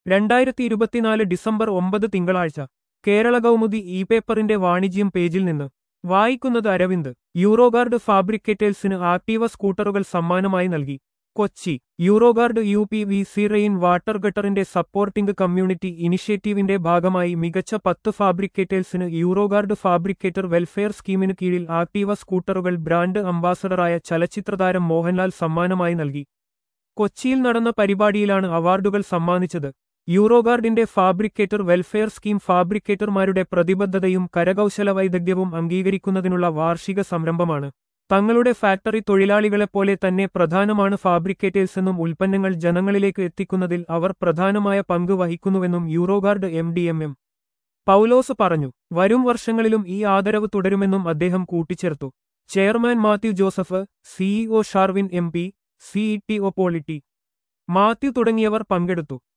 രണ്ടായിരത്തി ഇരുപത്തിനാല് ഡിസംബർ ഒമ്പത് തിങ്കളാഴ്ച കേരള കൗമുദി ഇ പേപ്പറിന്റെ വാണിജ്യം പേജിൽ നിന്ന് വായിക്കുന്നത് അരവിന്ദ് യൂറോഗാർഡ് ഫാബ്രിക്കേറ്റേഴ്സിന് ആക്ടീവ സ്കൂട്ടറുകൾ സമ്മാനമായി നൽകി Kochi Euroguard U P V C rain water ഗട്ടറിന്റെ സപ്പോർട്ടിംഗ് കമ്മ്യൂണിറ്റി ഇനിഷ്യേറ്റീവിന്റെ ഭാഗമായി മികച്ച പത്ത് ഫാബ്രിക്കേറ്റേഴ്സിന് യൂറോഗാർഡ് ഫാബ്രിക്കേറ്റർ വെൽഫെയർ സ്കീമിന് കീഴിൽ ആക്ടീവ സ്കൂട്ടറുകൾ ബ്രാൻഡ് അംബാസഡറായ ചലച്ചിത്രതാരം മോഹൻലാൽ സമ്മാനമായി നൽകി കൊച്ചിയിൽ നടന്ന പരിപാടിയിലാണ് അവാർഡുകൾ സമ്മാനിച്ചത് യൂറോഗാർഡിന്റെ ഫാബ്രിക്കേറ്റർ വെൽഫെയർ സ്കീം ഫാബ്രിക്കേറ്റർമാരുടെ പ്രതിബദ്ധതയും കരകൗശല വൈദഗ്ധ്യവും അംഗീകരിക്കുന്നതിനുള്ള വാർഷിക സംരംഭമാണ് തങ്ങളുടെ ഫാക്ടറി തൊഴിലാളികളെപ്പോലെ തന്നെ പ്രധാനമാണ് ഫാബ്രിക്കേറ്റേഴ്സെന്നും ഉൽപ്പന്നങ്ങൾ ജനങ്ങളിലേക്ക് എത്തിക്കുന്നതിൽ അവർ പ്രധാനമായ പങ്ക് വഹിക്കുന്നുവെന്നും Euroguard M D M M Paulose പറഞ്ഞു വരും വർഷങ്ങളിലും ഈ ആദരവ് തുടരുമെന്നും അദ്ദേഹം കൂട്ടിച്ചേർത്തു chairman Mathew Joseph CEO Sharvin M P സിഇടി ഒ പോളിറ്റി മാത്യു തുടങ്ങിയവർ പങ്കെടുത്തു